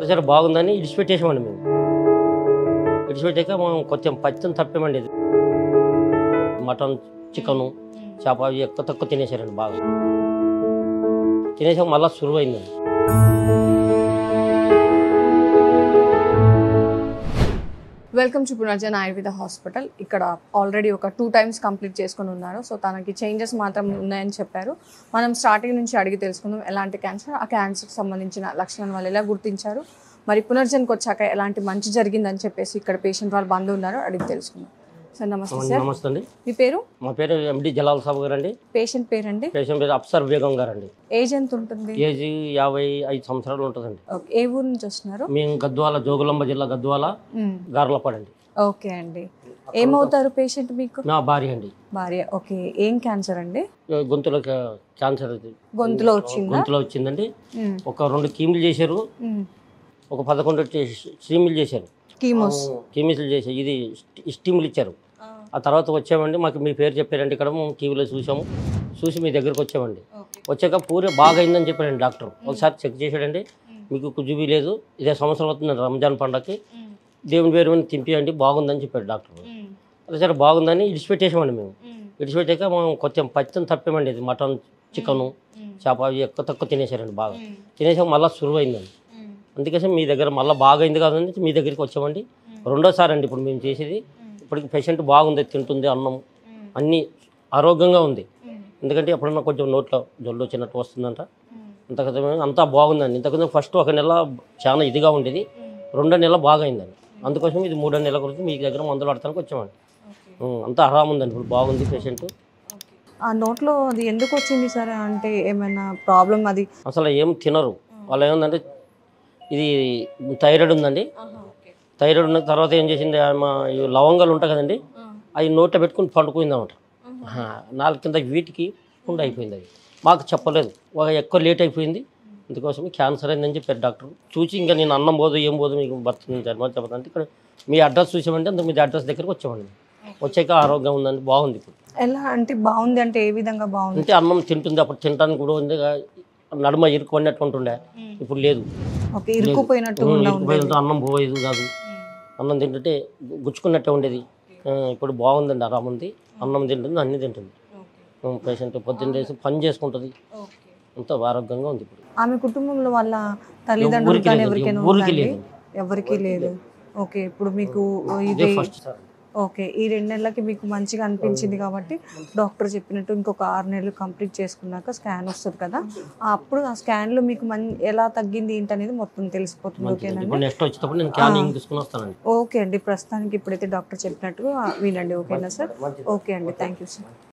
సరే బాగుందని ఇడిచిపెట్టేసామండి మేము ఇడిచిపెట్టాక మనం కొంచెం పచ్చని తప్పామండి ఇది మటన్ చికెను చేప అవి ఎక్కువ తక్కువ తినేసారండి బాగా తినేసాక మళ్ళీ సులువైందండి welcome to Punarjan Ayurveda hospital ఇక్కడ ఆల్రెడీ ఒక టూ టైమ్స్ కంప్లీట్ చేసుకుని ఉన్నారు సో తనకి చేంజెస్ మాత్రం ఉన్నాయని చెప్పారు మనం స్టార్టింగ్ నుంచి అడిగి తెలుసుకుందాం ఎలాంటి క్యాన్సర్ ఆ క్యాన్సర్కి సంబంధించిన లక్షణాలను వాళ్ళు ఎలా గుర్తించారు మరి పునర్జన్కి వచ్చాక ఎలాంటి మంచి జరిగిందని చెప్పేసి ఇక్కడ పేషెంట్ వాళ్ళు బంధు ఉన్నారు అడిగి తెలుసుకుందాం సార్ నమస్తే సార్ నమస్తే అండి మీ పేరు మా పేరు ఎండి జలాల్ సాబు గారు అండి పేషెంట్ పేరండి పేషెంట్ పేరు అప్సర్ బేగం గారు అండి ఏజ్ ఎంత ఉంటుంది ఏజ్ యాభై ఐదు సంవత్సరాలు ఉంటుందండి ఓకే ఏ ఊరు నుంచి వస్తున్నారు మేము గద్వాల జోగులాంబ జిల్లా గద్వాల మ్మ్. గార్లపాడండి ఓకే అండి ఏమవుతారు పేషెంట్ మీకు నా భార్య అండి భార్య ఓకే ఏం క్యాన్సర్ అండి గొంతులో కా- క్యాన్సర్ అది గొంతులో వచ్చిందా గొంతులో వచ్చిందండి మ్మ్. ఒక రెండు కీములు చేశారు మ్మ్. ఒక పదకొండు వచ్చి- స్టీములు చేశారు కీమోస్ కీమిస్లు చేశారు ఇది స్టీ- స్టీములు ఇచ్చారు ఆ తర్వాత వచ్చామండి మాకు మీ పేరు చెప్పారండి ఇక్కడ మేము టీవీలో చూసాము చూసి మీ దగ్గరకు వచ్చామండి వచ్చాక పూరి బాగా అయిందని చెప్పారండి డాక్టర్ ఒకసారి చెక్ చేశాడండి మీకు కుజుబీ లేదు ఇదే సంవత్సరం అవుతుంది రంజాన్ పండగకి దేవుని పేరు మీద తింపియండి బాగుందని చెప్పాడు డాక్టర్ అదే సరే బాగుందని ఇడిచిపెట్టేసామండి మేము ఇడిచిపెట్టాక మనం కొంచెం పచ్చని తప్పామండి ఇది మటన్ చికెను చేప అవి ఎక్కువ తక్కువ తినేసారండి బాగా తినేసాక మళ్ళీ సులువైందండి అందుకోసం మీ దగ్గర మళ్ళీ బాగా అయింది కాదని మీ దగ్గరికి వచ్చామండి రెండోసారి అండి ఇప్పుడు మేము చేసేది ఇప్పటికి పేషెంట్ బాగుంది తింటుంది అన్నం అన్నీ ఆరోగ్యంగా ఉంది ఎందుకంటే ఎప్పుడన్నా కొంచెం నోట్లో జొల్లు వచ్చినట్టు వస్తుందంట అంత అంతా బాగుందండి ఇంతకుముందు ఫస్ట్ ఒక నెల చాలా ఇదిగా ఉండేది రెండో నెల బాగా అయిందండి అందుకోసం ఇది మూడో నెల గురించి మీ దగ్గర మందులు పడటానికి వచ్చామండి ఉం, అంతా ఆరాం ఉందండి ఇప్పుడు బాగుంది పేషెంట్ ఆ నోట్లో అది ఎందుకు వచ్చింది సార్ అంటే ఏమైనా ప్రాబ్లం అది అసలు ఏం తినరు వాళ్ళు ఏముందంటే ఇది థైరాయిడ్ ఉందండి థైరాయిడ్ ఉన్న తర్వాత ఏం చేసింది ఆమె ఈ లవంగాలు ఉంటాయి కదండి అవి నోట్లో పెట్టుకుని పండుకుందన్నమాట నాలుగు కింద వీటికి పుండు అయిపోయింది అది మాకు చెప్పలేదు ఒక ఎక్కువ లేట్ అయిపోయింది అందుకోసం క్యాన్సర్ అయిందని చెప్పారు డాక్టర్ చూసి ఇంకా నేను అన్నం పోదు ఏం పోదు మీకు భర్త జన్మ చెప్పదంటే ఇక్కడ మీ అడ్రస్ చూసామంటే అందుకు మీ అడ్రస్ దగ్గరికి వచ్చామండి వచ్చాక ఆరోగ్యం ఉందండి బాగుంది ఇప్పుడు ఎలా అంటే బాగుంది అంటే ఏ విధంగా బాగుంది అంటే అన్నం తింటుంది అప్పుడు తినడానికి కూడా ఉంది నడుమ ఇరుక్కున్నట్టు ఉంటుండే ఇప్పుడు లేదు ఓకే ఇరుక్కుపోయినట్టు ఉమ్, ఉందా ఇరుక్కుపోయేది అన్నం పోయేది కాదు అన్నం తింటుంటే గు- గుచ్చుకున్నట్టే ఉండేది ఆ, ఇప్పుడు బాగుందండి ఆరామ్ ఉంది అన్నం తింటుంది అన్ని తింటుంది పేషెంట్ పొద్దున్న లేసి పని చేసుకుంటుంది అంతా ఆరోగ్యంగా ఉంది ఇప్పుడు ఆమె కుటుంబంలో వాళ్ళ తల్లిదండ్రులు ఎవరికి కానీ లేదు, ఎవరికైనా ఎవరికి ఉందండి? లేదు. ఎవరికి లేదు ఓకే ఇప్పుడు మీకు ఇదే ఇది ఫస్ట్ సార్ ఓకే ఈ రెండు నెలలకి మీకు మంచిగా అనిపించింది కాబట్టి డాక్టర్ చెప్పినట్టు ఇంకొక ఆరు నెలలు కంప్లీట్ చేసుకున్నాక స్కాన్ వస్తుంది కదా ఆ అప్పుడు ఆ స్కాన్లో మీకు మన్ ఎలా తగ్గింది ఏంటి అనేది మొత్తం తెలిసిపోతుంది ఓకేనండి ఇప్పుడు నెక్స్ట్ వచ్చేటప్పుడు నేను క్యానింగ్ తీసుకుని వస్తానండి ఓకే అండి ప్రస్తుతానికి ఇప్పుడైతే డాక్టర్ చెప్పినట్టుగా వినండి ఓకేనా సార్ ఓకే అండి థ్యాంక్ యూ సార్